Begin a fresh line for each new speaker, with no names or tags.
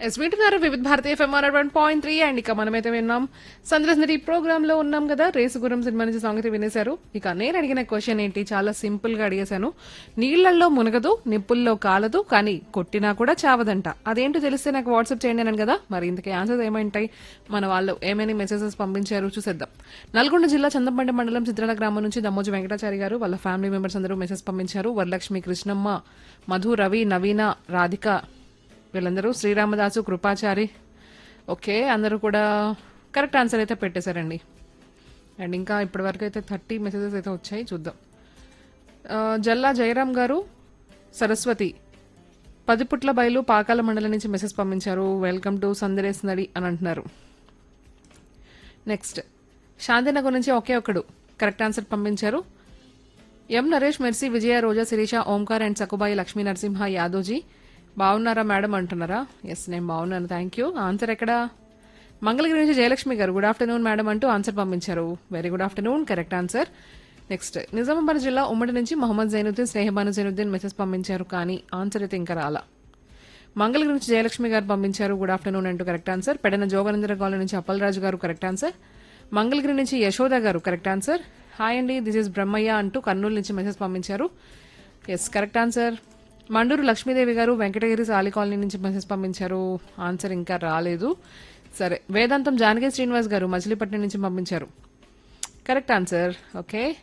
yes వింటున్నారు Vividh Bharatiya FM one point three and ఇక మనమైతే విన్నాం సంద్రస్నరి ప్రోగ్రామ్ లో ఉన్నాం కదా రేసు గురం సినిమా నుంచి సాంగ్ అయితే వినేశారు ఇక నేను అడిగిన క్వశ్చన్ ఏంటి చాలా సింపుల్ గా అడిగేశాను నీళ్లలో మునగదు నిప్పుల్లో కాలదు కానీ కొట్టినా కూడా చావదంట అదేంటో తెలిస్తే నాకు వాట్సాప్ చేయండి అన్నాను కదా మరి ఇంతకీ ఆన్సర్స్ ఏమైంటాయి మన వాళ్ళు ఏమైనా మెసేజెస్ పంపించారు చూసేద్దాం నల్గొండ జిల్లా చందంపండి మండలం చిత్రాల గ్రామం నుంచి దమ్మోజు వెంకటాచారి గారు వాళ్ళ ఫ్యామిలీ మెంబర్స్ అందరూ మెసేజ్ పంపించారు వరలక్ష్మి కృష్ణమ్మ మధు రవి నవీన రాధిక వీళ్ళందరూ శ్రీరామదాసు కృపాచారి ఓకే అందరూ కూడా కరెక్ట్ ఆన్సర్ అయితే పెట్టేశారండి అండ్ ఇంకా ఇప్పటి వరకు అయితే థర్టీ మెసేజెస్ అయితే వచ్చాయి చూద్దాం ఆ, జల్లా జయరాం గారు సరస్వతి పదిపుట్ల బయలు పాకాల మండలం నుంచి మెసేజ్ పంపించారు వెల్కమ్ టు సందరేస్ నడి అని అంటున్నారు నెక్స్ట్ శాంతినగర్ నుంచి ఒకే ఒకడు కరెక్ట్ ఆన్సర్ పంపించారు M Naresh Mercy Vijaya Roja Sirisha Omkar and Sakubai Lakshmi Narasimha Yadoji బాగున్నారా మేడం అంటున్నారా ఎస్ నేను బాగున్నాను థ్యాంక్ యూ ఆన్సర్ ఎక్కడ మంగళగిరి నుంచి Jayalakshmi garu good afternoon madam అంటూ ఆన్సర్ పంపించారు very good afternoon correct answer next Nizamabad జిల్లా ఉమ్మడి నుంచి మొహమ్మద్ జైనుద్దీన్ స్నేహబాను జైనుద్దీన్ మెసేజ్ పంపించారు కానీ ఆన్సర్ అయితే ఇంకా రాలా మంగళగిరి నుంచి జయలక్ష్మి గారు పంపించారు గుడ్ ఆఫ్టర్నూన్ అంటూ correct answer Pedana Joganandara colony నుంచి అప్పలరాజు గారు కరెక్ట్ ఆన్సర్ మంగళగిరి నుంచి Yashoda garu correct answer hi అండి దిస్ ఇస్ బ్రహ్మయ్య అంటూ కర్నూలు నుంచి మెసేజ్ పంపించారు yes correct answer Manduru Lakshmidevi garu Venkatagiri సాలి కాలనీ నుంచి మెసేజ్ పంపించారు ఆన్సర్ ఇంకా రాలేదు సరే వేదాంతం జానకి శ్రీనివాస్ గారు మచిలీపట్నం నుంచి పంపించారు కరెక్ట్ ఆన్సర్ ఓకే